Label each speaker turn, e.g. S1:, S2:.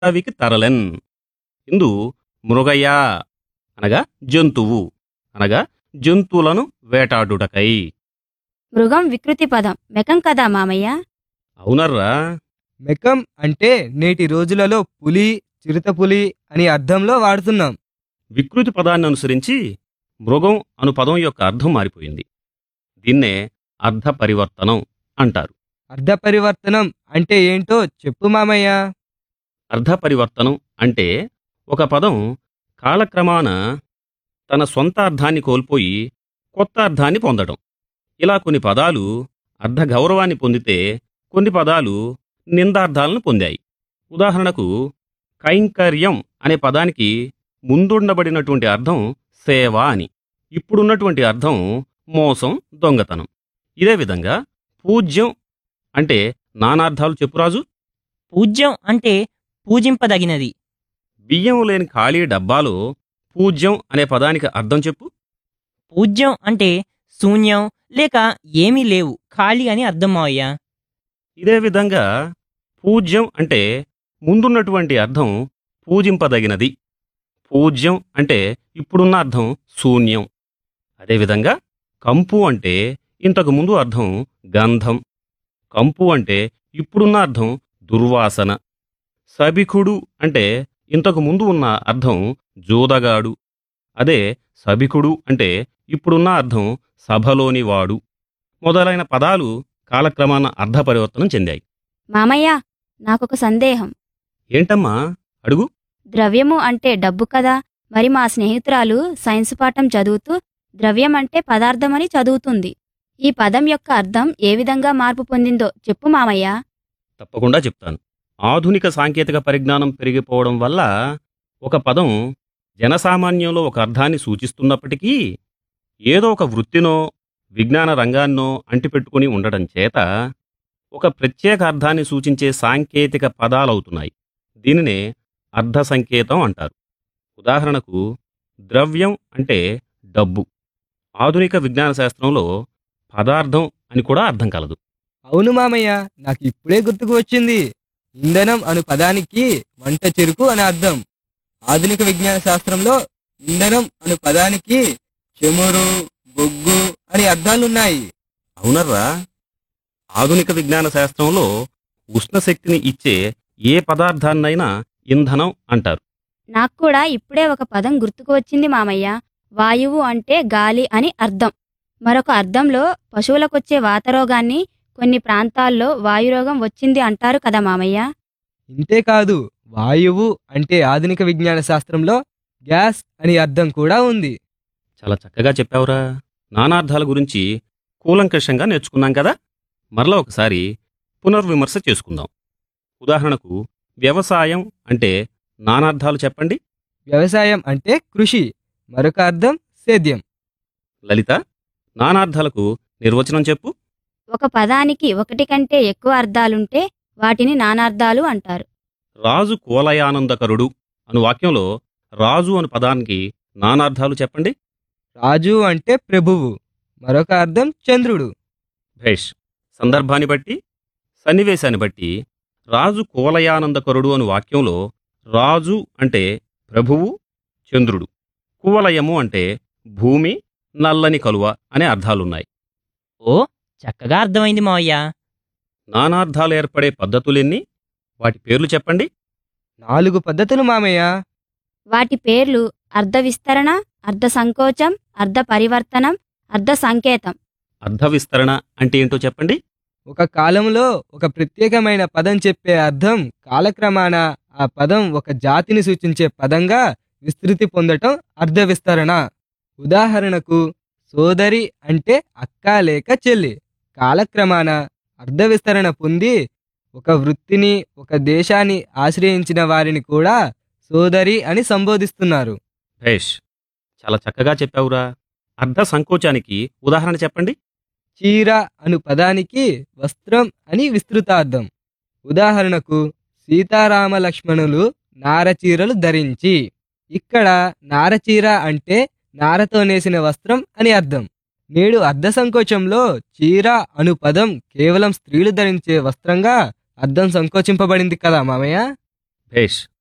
S1: అడవికి తరలెన్ ఇందు మృగయ అనగా జంతువు అనగా జంతువులను వేటాడుటకై
S2: మృగం వికృతి పదం మెకం కదా మామయ్య
S1: అవునర్రా
S3: మెకం అంటే నేటి రోజులలో పులి చిరుతపులి అని అర్థంలో వాడుతున్నాం
S1: వికృతి పదాన్ని అనుసరించి మృగం అను పదం యొక్క అర్థం మారిపోయింది దీన్నే అర్థ పరివర్తనం అంటారు
S3: అర్ధ పరివర్తనం అంటే ఏంటో చెప్పు మామయ్య
S1: అర్థ పరివర్తనం అంటే ఒక పదం కాలక్రమాన తన సొంత అర్థాన్ని కోల్పోయి కొత్త అర్థాన్ని పొందడం ఇలా కొన్ని పదాలు అర్ధ గౌరవాన్ని పొందితే కొన్ని పదాలు నిందార్థాలను పొందాయి ఉదాహరణకు కైంకర్యం అనే పదానికి ముందుండబడినటువంటి అర్థం సేవ అని ఇప్పుడున్నటువంటి అర్థం మోసం దొంగతనం ఇదే విధంగా పూజ్యం అంటే నానార్థాలు చెప్పురాజు
S4: పూజ్యం అంటే పూజింపదగినది
S1: బియ్యం లేని ఖాళీ డబ్బాలో పూజ్యం అనే పదానికి అర్థం చెప్పు
S4: పూజ్యం అంటే శూన్యం లేక ఏమీ లేవు ఖాళీ అని అర్థం మావయ్య
S1: ఇదే విధంగా పూజ్యం అంటే ముందున్నటువంటి అర్థం పూజింపదగినది పూజ్యం అంటే ఇప్పుడున్న అర్థం శూన్యం అదేవిధంగా కంపు అంటే ఇంతకు ముందు అర్థం గంధం కంపు అంటే ఇప్పుడున్న అర్థం దుర్వాసన సభికుడు అంటే ఇంతకు ముందు ఉన్న అర్థం జోదగాడు అదే సభికుడు అంటే ఇప్పుడున్న అర్థం సభలోని వాడు మొదలైన పదాలు కాలక్రమాన అర్థ పరివర్తనం చెందాయి
S2: మామయ్య నాకొక సందేహం
S1: ఏంటమ్మా అడుగు
S2: ద్రవ్యము అంటే డబ్బు కదా మరి మా స్నేహితురాలు సైన్స్ పాఠం చదువుతూ ద్రవ్యం అంటే పదార్థమని చదువుతుంది ఈ పదం యొక్క అర్థం ఏ విధంగా మార్పు పొందిందో చెప్పు మామయ్య
S1: తప్పకుండా చెప్తాను ఆధునిక సాంకేతిక పరిజ్ఞానం పెరిగిపోవడం వల్ల ఒక పదం జనసామాన్యంలో ఒక అర్థాన్ని సూచిస్తున్నప్పటికీ ఏదో ఒక వృత్తినో విజ్ఞాన రంగాన్నో అంటిపెట్టుకుని ఉండడం చేత ఒక ప్రత్యేక అర్థాన్ని సూచించే సాంకేతిక పదాలవుతున్నాయి దీనినే అర్థ సంకేతం అంటారు ఉదాహరణకు ద్రవ్యం అంటే డబ్బు ఆధునిక విజ్ఞాన శాస్త్రంలో పదార్థం అని కూడా అర్థం కలదు
S3: అవును మామయ్య నాకు ఇప్పుడే గుర్తుకు వచ్చింది ఇంధనం అను పదానికి వంట చెరుకు అని అర్థం ఆధునిక విజ్ఞాన శాస్త్రంలో ఇంధనం అను పదానికి చెమురు బొగ్గు అని అర్థాలున్నాయి
S1: అవునర్రా ఆధునిక విజ్ఞాన శాస్త్రంలో ఉష్ణశక్తిని ఇచ్చే ఏ పదార్థాన్నైనా ఇంధనం అంటారు
S2: నాకు కూడా ఇప్పుడే ఒక పదం గుర్తుకు వచ్చింది మామయ్య వాయువు అంటే గాలి అని అర్థం మరొక అర్థంలో పశువులకొచ్చే వాతరోగాన్ని కొన్ని ప్రాంతాల్లో వాయురోగం వచ్చింది అంటారు కదా మామయ్య
S3: ఇంతేకాదు వాయువు అంటే ఆధునిక విజ్ఞాన శాస్త్రంలో గ్యాస్ అని అర్థం కూడా ఉంది
S1: చాలా చక్కగా చెప్పావురా నానార్థాల గురించి కూలంకషంగా నేర్చుకున్నాం కదా మరలా ఒకసారి పునర్విమర్శ చేసుకుందాం ఉదాహరణకు వ్యవసాయం అంటే నానార్థాలు చెప్పండి
S3: వ్యవసాయం అంటే కృషి మరొక అర్థం సేద్యం
S1: లలిత నానార్థాలకు నిర్వచనం చెప్పు
S2: ఒక పదానికి ఒకటి కంటే ఎక్కువ అర్థాలుంటే వాటిని నానార్థాలు అంటారు
S1: రాజు కోలయానందకరుడు అను వాక్యంలో రాజు అను పదానికి నానార్థాలు చెప్పండి
S3: రాజు అంటే ప్రభువు మరొక అర్థం చంద్రుడు
S1: భేష్ సందర్భాన్ని బట్టి సన్నివేశాన్ని బట్టి రాజు కువలయానందకరుడు అను వాక్యంలో రాజు అంటే ప్రభువు చంద్రుడు కువలయము అంటే భూమి నల్లని కలువ అనే అర్థాలున్నాయి
S4: ఓ చక్కగా అర్థమైంది మావయ్య
S1: నానార్థాలు ఏర్పడే పద్ధతులెన్ని వాటి పేర్లు చెప్పండి
S3: నాలుగు పద్ధతులు మామయ్య
S2: వాటి పేర్లు అర్ధ విస్తరణ అర్ధ సంకోచం అర్ధ పరివర్తనం అర్ధ సంకేతం
S1: అర్థ విస్తరణ అంటే ఏంటో చెప్పండి
S3: ఒక కాలంలో ఒక ప్రత్యేకమైన పదం చెప్పే అర్థం కాలక్రమాన ఆ పదం ఒక జాతిని సూచించే పదంగా విస్తృతి పొందటం అర్ధ విస్తరణ ఉదాహరణకు సోదరి అంటే అక్క లేక చెల్లి కాలక్రమాన అర్ధ విస్తరణ పొంది ఒక వృత్తిని ఒక దేశాన్ని ఆశ్రయించిన వారిని కూడా సోదరి అని సంబోధిస్తున్నారు
S1: భేష్ చాలా చక్కగా చెప్పావురా అర్ధ సంకోచానికి ఉదాహరణ చెప్పండి
S3: చీర అను పదానికి వస్త్రం అని విస్తృతార్థం ఉదాహరణకు సీతారామ లక్ష్మణులు నారచీరలు ధరించి ఇక్కడ నారచీర అంటే నారతో నేసిన వస్త్రం అని అర్థం నేడు అర్ధ సంకోచంలో చీర అను పదం కేవలం స్త్రీలు ధరించే వస్త్రంగా అర్థం సంకోచింపబడింది కదా మామయ్య
S1: భేష్